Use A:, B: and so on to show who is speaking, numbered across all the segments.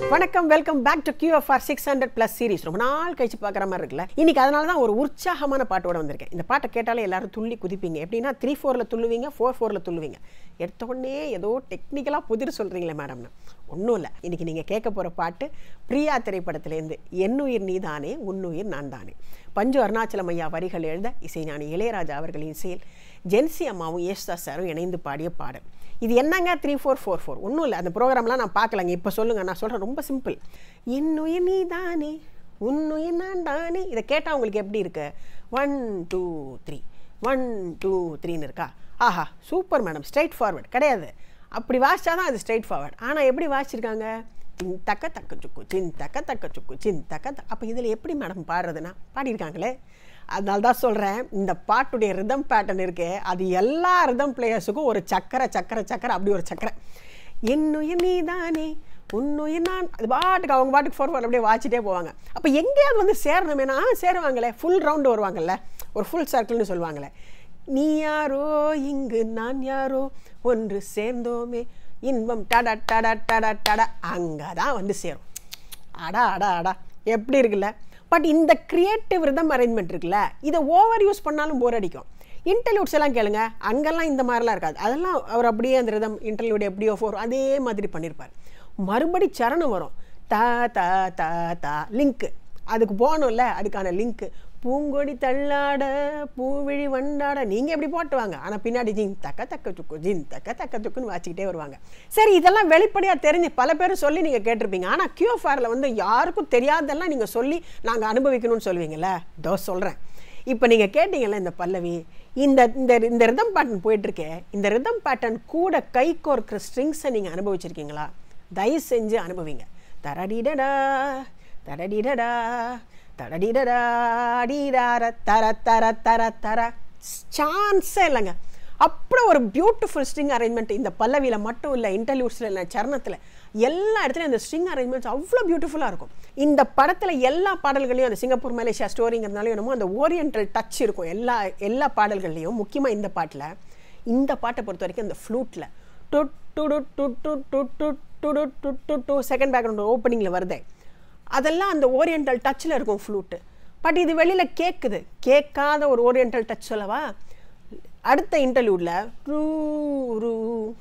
A: வணக்கம் welcome back to Q FR six hundred plus series ரொம்ப நாள் கழிச்சு பார்க்குற மாதிரி இருக்குல்ல இன்னைக்கு அதனால தான் ஒரு உற்சாகமான பாட்டோட வந்திருக்கேன் இந்த பாட்டை கேட்டாலே எல்லாரும் துள்ளி குதிப்பீங்க எப்படின்னா த்ரீ ஃபோரில் துள்ளுவீங்க ஃபோர் ஃபோரில் துள்ளுவீங்க எடுத்த உடனே ஏதோ டெக்னிக்கலாக புதிர் சொல்கிறீங்களே மேடம்னு ஒன்றும் இல்லை இன்னைக்கு நீங்கள் கேட்க போகிற பாட்டு பிரியா திரைப்படத்திலேருந்து என்னுயிர் நீதானே உன்னுயிர் நான் தானே பஞ்சு அருணாச்சலம் ஐயா வரிகள் எழுத இசைஞானி இளையராஜா அவர்களின் இசையில் ஜென்சி அம்மாவும் யேசுதாஸ் சாரும் இணைந்து பாடிய பாடல் இது என்னங்க த்ரீ ஃபோர் ஃபோர் ஃபோர் ஒன்றும் இல்லை அந்த ப்ரோக்ராம்லாம் நான் பார்க்கலங்க இப்போ சொல்லுங்கள் நான் சொல்கிறேன் ரொம்ப சிம்பிள் என்னுயிர் நீ தானே உன்னுயிர் நான் தானே இதை கேட்டால் உங்களுக்கு எப்படி இருக்கு one two three one two த்ரீன்னு இருக்கா ஆஹா சூப்பர் மேடம் ஸ்ட்ரைட் ஃபார்வர்ட் கிடையாது அப்படி வாசிச்சா தான் அது ஸ்ட்ரைட் ஃபார்வர்ட் ஆனால் எப்படி வாசிச்சிருக்காங்க சின் தக்க தக்க சுக்கு சின் தக்க தக்க சுக்கு சின் தக்க தக்க அப்போ இதில் எப்படி மேடம் பாடுறதுன்னா பாடியிருக்காங்களே அதனால தான் சொல்கிறேன் இந்த பாட்டுடைய ரிதம் பேட்டர்ன் இருக்கே அது எல்லா ரிதம் பிளேயர்ஸுக்கும் ஒரு சக்கரை சக்கரை சக்கரை அப்படி ஒரு சக்கரை என்னுயிர் நீ தானே உன்னுயிர் நான் அது பாட்டுக்கு அவங்க பாட்டுக்கு ஃபோர் அப்படியே வாச்சிட்டே போவாங்க அப்போ எங்கேயாவது வந்து சேரணுமேனா சேருவாங்களே ஃபுல் ரவுண்டு வருவாங்கல்ல ஒரு ஃபுல் சர்க்கிள்னு சொல்லுவாங்களே நீ யாரோ இங்கு நான் யாரோ ஒன்று சேர்ந்தோமே இன்பம் டட டட டட டட அங்கே தான் வந்து சேரும் அடா அடா அடா எப்படி இருக்குல்ல பட் இந்த கிரியேட்டிவ் ரிதம் அரேஞ்ச்மெண்ட் இருக்குல்ல இதை ஓவர் யூஸ் பண்ணாலும் போர் அடிக்கும் இன்டர்வியூட்ஸ் எல்லாம் கேளுங்க அங்கெல்லாம் இந்த மாதிரிலாம் இருக்காது அதெல்லாம் அவர் அப்படியே அந்த ரிதம் இன்டர்வியூட் எப்படியோ ஃபோர் அதே மாதிரி பண்ணியிருப்பார் மறுபடி சரணம் வரும் த த த த லிங்க்கு அதுக்கு போகணும்ல அதுக்கான லிங்க்கு பூங்கொடி தள்ளாட பூவிழி வண்டாட நீங்கள் எப்படி போட்டு வாங்க ஆனால் பின்னாடி ஜின் தக்க தக்க துக்கு ஜின் தக்க தக்க துக்குன்னு வாச்சிக்கிட்டே வருவாங்க சரி இதெல்லாம் வெளிப்படையாக தெரிஞ்சு பல பேர் சொல்லி நீங்கள் கேட்டிருப்பீங்க ஆனால் கியூஎஃப்ஆரில் வந்து யாருக்கும் தெரியாதெல்லாம் நீங்கள் சொல்லி நாங்கள் அனுபவிக்கணும்னு சொல்லுவீங்கல்ல தோ சொல்கிறேன் இப்போ நீங்கள் கேட்டீங்கல்ல இந்த பல்லவி இந்த இந்த இந்த ரிதம் பேட்டர்ன் போயிட்டுருக்கே இந்த ரிதம் பேட்டர்ன் கூட கை கோர்க்கிற ஸ்ட்ரிங்ஸை நீங்கள் அனுபவிச்சிருக்கீங்களா தயவு செஞ்சு அனுபவிங்க தரடிடடா தரடிடடா தடடிடடா அடிடார தர தர தர தர சான்ஸே இல்லைங்க அப்புறம் ஒரு பியூட்டிஃபுல் ஸ்ட்ரிங் அரேஞ்ச்மெண்ட் இந்த பல்லவியில் மட்டும் இல்லை இன்டர்வியூஸில் இல்லை சரணத்தில் எல்லா இடத்துலையும் அந்த ஸ்ட்ரிங் அரேஞ்ச்மெண்ட்ஸ் அவ்வளோ பியூட்டிஃபுல்லாக இருக்கும் இந்த படத்தில் எல்லா பாடல்களையும் அந்த சிங்கப்பூர் மலேசியா ஸ்டோரிங்கிறதுனால என்னமோ அந்த ஓரியன்டல் டச் இருக்கும் எல்லா எல்லா பாடல்கள்லையும் முக்கியமாக இந்த பாட்டில் இந்த பாட்டை பொறுத்த வரைக்கும் இந்த ஃப்ளூட்டில் டு டு டு டு டு டு டு டு டு டு டு செகண்ட் பேக்ரவுண்ட் ஓப்பனிங்கில் வருதே அதெல்லாம் அந்த ஓரியன்டல் டச்சில் இருக்கும் ஃப்ளூட்டு பட் இது வெளியில் கேட்குது கேட்காத ஒரு ஓரியன்டல் டச் சொல்லவா அடுத்த இன்டர்வியூவில் ரூ ரூ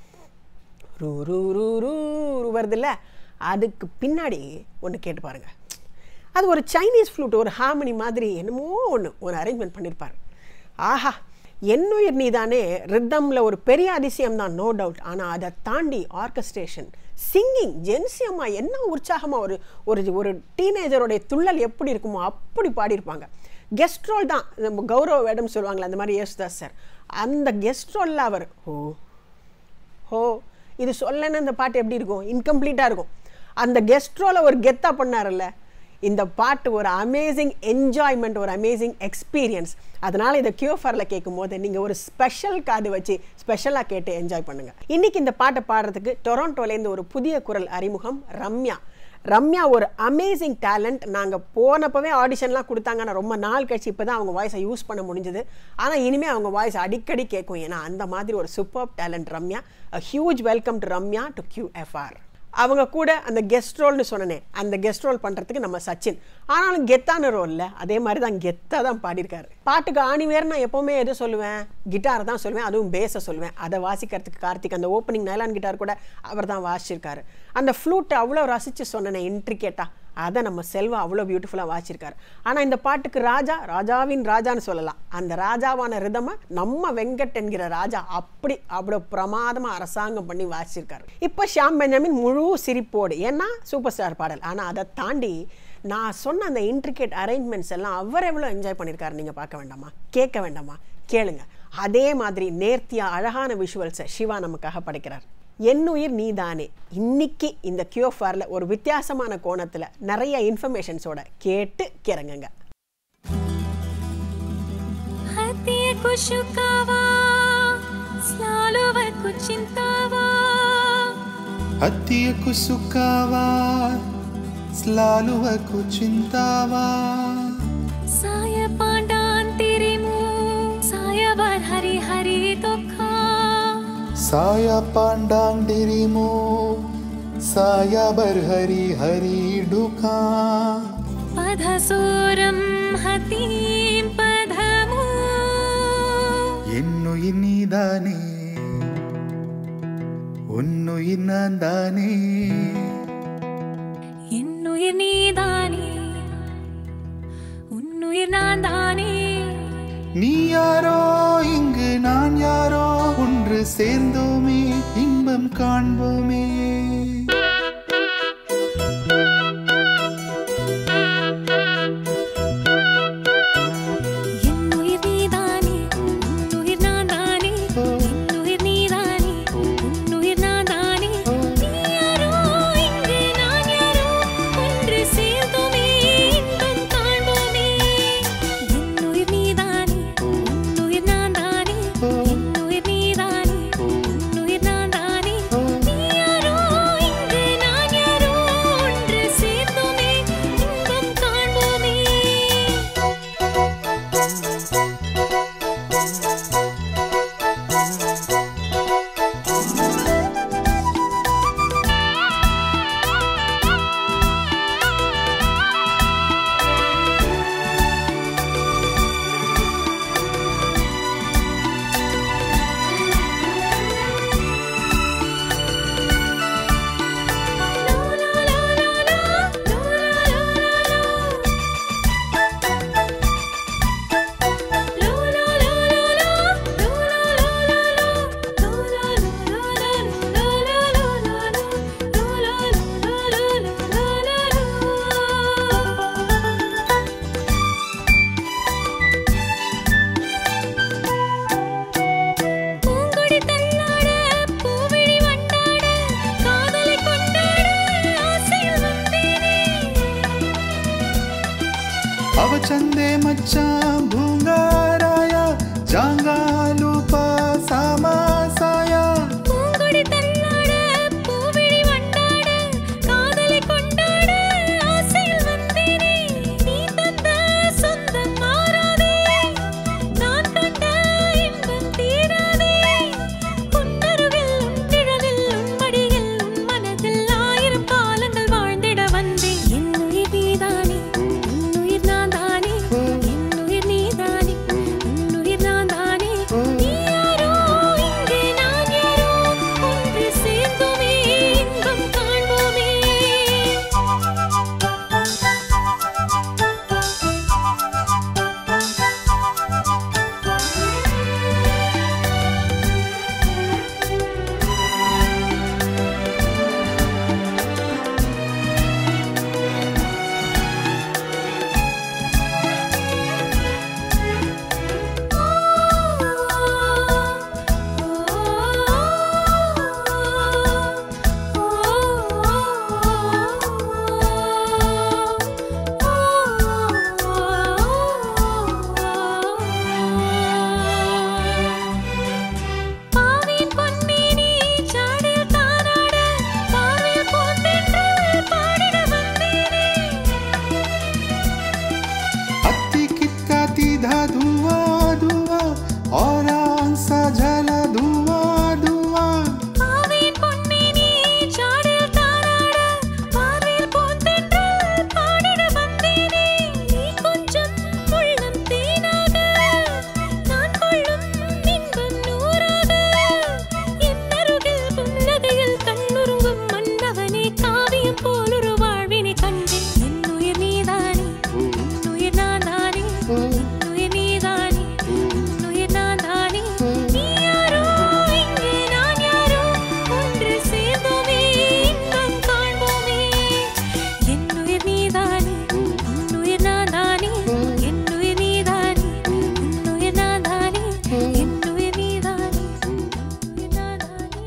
A: ரூ ரூ ரூ ரூ வருதுல்ல அதுக்கு பின்னாடி ஒன்று கேட்டு பாருங்கள் அது ஒரு சைனீஸ் ஃப்ளூட் ஒரு ஹார்மனி மாதிரி என்னமோ ஒன்று ஒரு அரேஞ்ச்மெண்ட் பண்ணியிருப்பார் ஆஹா என்னுயிர் நீதானே ரித்தமில் ஒரு பெரிய அதிசயம் தான் நோ டவுட் ஆனால் அதை தாண்டி ஆர்கஸ்ட்ரேஷன் சிங்கிங் ஜென்சி அம்மா என்ன உற்சாகமாக ஒரு ஒரு ஒரு டீனேஜருடைய துள்ளல் எப்படி இருக்குமோ அப்படி பாடியிருப்பாங்க கெஸ்ட் ரோல் தான் நம்ம கௌரவ வேடம் சொல்லுவாங்களே அந்த மாதிரி யேசுதாஸ் சார் அந்த கெஸ்ட் ரோலில் அவர் ஓ ஹோ இது சொல்லன்னு அந்த பாட்டு எப்படி இருக்கும் இன்கம்ப்ளீட்டாக இருக்கும் அந்த கெஸ்ட் ரோலை ஒரு கெத்தாக பண்ணார்ல இந்த பாட்டு ஒரு அமேசிங் என்ஜாய்மெண்ட் ஒரு அமேசிங் எக்ஸ்பீரியன்ஸ் அதனால் இதை கியூஃபரில் கேட்கும் போது நீங்கள் ஒரு ஸ்பெஷல் காது வச்சு ஸ்பெஷலாக கேட்டு என்ஜாய் பண்ணுங்கள் இன்றைக்கி இந்த பாட்டை பாடுறதுக்கு டொராண்டோலேருந்து ஒரு புதிய குரல் அறிமுகம் ரம்யா ரம்யா ஒரு அமேசிங் டேலண்ட் நாங்கள் போனப்பவே ஆடிஷன்லாம் கொடுத்தாங்க ஆனால் ரொம்ப நாள் கழிச்சு இப்போ தான் அவங்க வாய்ஸை யூஸ் பண்ண முடிஞ்சது ஆனால் இனிமேல் அவங்க வாய்ஸ் அடிக்கடி கேட்கும் ஏன்னா அந்த மாதிரி ஒரு super talent Ramya a huge welcome to Ramya to QFR அவங்க கூட அந்த கெஸ்ட் ரோல்னு சொன்னனே அந்த கெஸ்ட் ரோல் பண்ணுறதுக்கு நம்ம சச்சின் ஆனாலும் கெத்தான ரோலில் அதே மாதிரி தான் கெத்தாக தான் பாடியிருக்காரு பாட்டுக்கு ஆணி வேறு நான் எப்போவுமே எது சொல்லுவேன் கிட்டாரை தான் சொல்லுவேன் அதுவும் பேஸை சொல்லுவேன் அதை வாசிக்கிறதுக்கு கார்த்திக் அந்த ஓப்பனிங் நைலான் கிட்டார் கூட அவர் தான் வாசிச்சிருக்காரு அந்த ஃப்ளூட்டை அவ்வளோ ரசித்து சொன்னேன் இன்ட்ரிகேட்டாக அதை நம்ம செல்வா அவ்வளோ பியூட்டிஃபுல்லாக வாசிச்சிருக்காரு ஆனால் இந்த பாட்டுக்கு ராஜா ராஜாவின் ராஜான்னு சொல்லலாம் அந்த ராஜாவான ரிதமை நம்ம வெங்கட் என்கிற ராஜா அப்படி அவ்வளோ பிரமாதமாக அரசாங்கம் பண்ணி வாசிச்சிருக்காரு இப்போ ஷாம் பெஞ்சமின் முழு சிரிப்போடு ஏன்னா சூப்பர் ஸ்டார் பாடல் ஆனால் அதை தாண்டி நான் சொன்ன அந்த இன்ட்ரிகேட் அரேஞ்ச்மெண்ட்ஸ் எல்லாம் அவர் எவ்வளோ என்ஜாய் பண்ணியிருக்காரு நீங்கள் பார்க்க வேண்டாமா கேட்க வேண்டாமா கேளுங்க அதே மாதிரி நேர்த்தியாக அழகான விஷுவல்ஸை சிவா நமக்காக படைக்கிறார் என்னுயிர் நீதானே இன்னைக்கு இந்த கியூஎஃப்ஆரில் ஒரு வித்தியாசமான கோணத்தில் நிறைய இன்ஃபர்மேஷன்ஸோட கேட்டு கிறங்குங்க
B: హత్యకు శుకావా స్నాలువకు చింతావా
C: ಹತ್ತಿಯಕು ಸುಖವಾ ಸ್ಲಾಲುವಕು ಚಿಂತಾವಾ
B: సాయ పాండాంతిరిము సాయవర్ హరి హరి దుఃఖ
C: ಸಾಯ ಪಾಂಡಾಂಗ್ ಡಿರಿಮೋ साया बरहरी हरी ढुका
B: पधसोरं हतीं पधमु
C: என்னுயிர் நீதானே உன்னுயிர் நான் தானே
B: என்னுயிர் நீதானே உன்னுயிர் நான் தானே
C: நீ யாரோ இங்கு நான் யாரோ ஒன்று சேர்ந்தோமே இன்பம் காண்போமே
B: என்னுயிர் நீதானே உன்னுயிர் நான் தானே என்னுயிர் நீதானே உன்னுயிர் நான் தானே நீ யாரோ இங்கு நான் யாரோ ஒன்று சேர்ந்தோமே இன்பம் காண்போமே என்னுயிர் நீதானே உன்னுயிர் நான் தானே என்னுயிர் நீதானே உன்னுயிர் நான் தானே நீ யாரோ இங்கு நான் யாரோ ஒன்று சேர்ந்தோமே இன்பம் காண்போமே பூங்கொடி தள்ளாட பூவிழி வண்டாட காதலை கொண்டாட ஆசையில் வந்தேனே
C: అవ చందే మచ్చా భూంగారాయ జాంగాలు పాసామాసాయా
B: பூங்கொடி தள்ளாட பூவிழி வண்டாட காதலை கொண்டாட ஆசையில் வந்தேனே நீ தந்த சொந்தம் மாறாதே நான் கண்ட இன்பம் தீராதே உன்னருகில் உன் நிழலில் உன் மடியில் உன் மனதில் ஆயிரம் காலங்கள் வாழ்ந்திட வந்தேன் என்னுயிர் நீதானே உன்னுயிர் நான் தானே என்னுயிர் நீதானே உன்னுயிர் நான் தானே நீ யாரோ இங்கே நான் யாரோ ஒன்று சேர்ந்தோமே இன்பம் காண்போமே பாவின் பொன்மேனி சாடில் தானாட பார்வையில் போன்றென்று பாடிட வந்தேனே
C: अति कितना तीधा धुआं धुआं और आंसा जला धुआं धुआं
B: பாவின் பொன்மேனி சாடில் தானாட பார்வையில் போன்றென்று பாடிட வந்தேனே நீ கொஞ்சம் உள்ளம் தேனாக நான் கொள்ளும் இன்பம் நூறாக என் அருகில் புன்னகையில் கண்ணுருங்கும் மன்னவனே காவியம் போலொரு வாழ்வினை கண்டேன் என்னுயிர் நீதானே உன்னுயிர் நான் தானே என்னுயிர் நீதானே உன்னுயிர் நான் தானே நீ யாரோ இங்கே நான் யாரோ ஒன்று சேர்ந்தோமே இன்பம் காண்போமே என்னுயிர் நீதானே உன்னுயிர் நான் தானே என்னுயிர் நீதானே உன்னுயிர் நான் தானே என்னுயிர் நீதானே உன்னுயிர் நான் தானே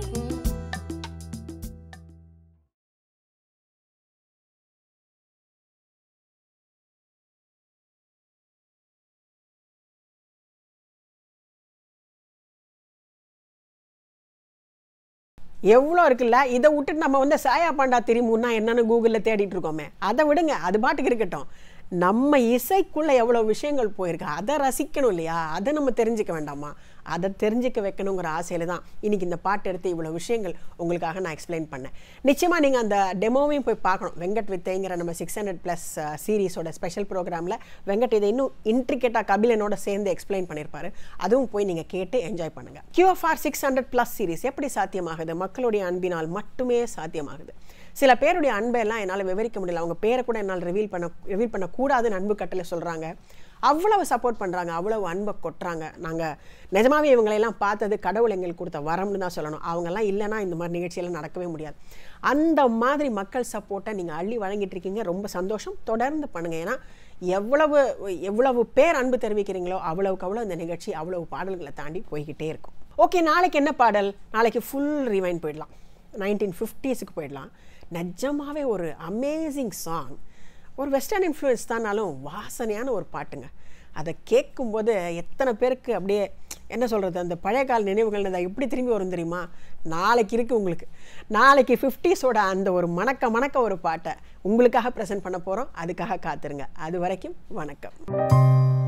A: எவ்வளோ இருக்குல்ல இதை விட்டுட்டு நம்ம வந்து சாயா பாண்டா திரிமுன்னா என்னன்னு கூகுளில் தேடிட்டு இருக்கோமே அதை விடுங்க அது பாட்டுக்கு இருக்கட்டும் நம்ம இசைக்குள்ள எவ்வளோ விஷயங்கள் போயிருக்கு அதை ரசிக்கணும் இல்லையா அதை நம்ம தெரிஞ்சுக்க வேண்டாமா அதை தெரிஞ்சுக்க வைக்கணுங்கிற ஆசையில் தான் இன்னைக்கு இந்த பாட்டு எடுத்து இவ்வளோ விஷயங்கள் உங்களுக்காக நான் எக்ஸ்பிளைன் பண்ணேன் நிச்சயமாக நீங்கள் அந்த டெமோவையும் போய் பார்க்கணும் வெங்கட் வித்தைங்கிற நம்ம சிக்ஸ் ஹண்ட்ரட் ப்ளஸ் சீரீஸோட ஸ்பெஷல் ப்ரோக்ராமில் வெங்கட் இதை இன்னும் இன்ட்ரிகேட்டாக கபிலனோட சேர்ந்து எக்ஸ்பிளைன் பண்ணியிருப்பாரு அதுவும் போய் நீங்கள் கேட்டு என்ஜாய் பண்ணுங்கள் QFR six hundred plus series எப்படி சாத்தியமாகுது மக்களுடைய அன்பினால் மட்டுமே சாத்தியமாகுது சில பேருடைய அன்பை எல்லாம் என்னால் விவரிக்க முடியல அவங்க பேரை கூட என்னால் ரிவீல் பண்ண ரிவீல் பண்ணக்கூடாதுன்னு அன்பு கட்டளை சொல்கிறாங்க அவ்வளவு சப்போர்ட் பண்ணுறாங்க அவ்வளவு அன்பை கொட்டுறாங்க நாங்கள் நிஜமாவே இவங்களையெல்லாம் பார்த்தது கடவுள் எங்களுக்கு கொடுத்த வரம்னு தான் சொல்லணும் அவங்கெல்லாம் இல்லைன்னா இந்த மாதிரி நிகழ்ச்சியெல்லாம் நடக்கவே முடியாது அந்த மாதிரி மக்கள் சப்போர்ட்டை நீங்கள் அள்ளி வழங்கிட்டு இருக்கீங்க ரொம்ப சந்தோஷம் தொடர்ந்து பண்ணுங்கள் ஏன்னா எவ்வளவு எவ்வளவு பேர் அன்பு தெரிவிக்கிறீங்களோ அவ்வளவுக்கு அவ்வளோ இந்த நிகழ்ச்சி அவ்வளவு பாடல்களை தாண்டி போய்கிட்டே இருக்கும் ஓகே நாளைக்கு என்ன பாடல் நாளைக்கு ஃபுல் ரிவைன் போயிடலாம் நைன்டீன் ஃபிஃப்டிஸுக்கு போயிடலாம் நிஜமாவே ஒரு அமேசிங் சாங் ஒரு வெஸ்டர்ன் இன்ஃப்ளூயன்ஸ் தானாலும் வாசனையான ஒரு பாட்டுங்க அதை கேட்கும்போது எத்தனை பேருக்கு அப்படியே என்ன சொல்கிறது அந்த பழைய கால நினைவுகள் அதை எப்படி திரும்பி வரும் தெரியுமா நாளைக்கு இருக்குது உங்களுக்கு நாளைக்கு ஃபிஃப்டிஸோட அந்த ஒரு மணக்க மணக்க ஒரு பாட்டை உங்களுக்காக ப்ரெசென்ட் பண்ண போகிறோம் அதுக்காக காத்துருங்க அது வரைக்கும் வணக்கம்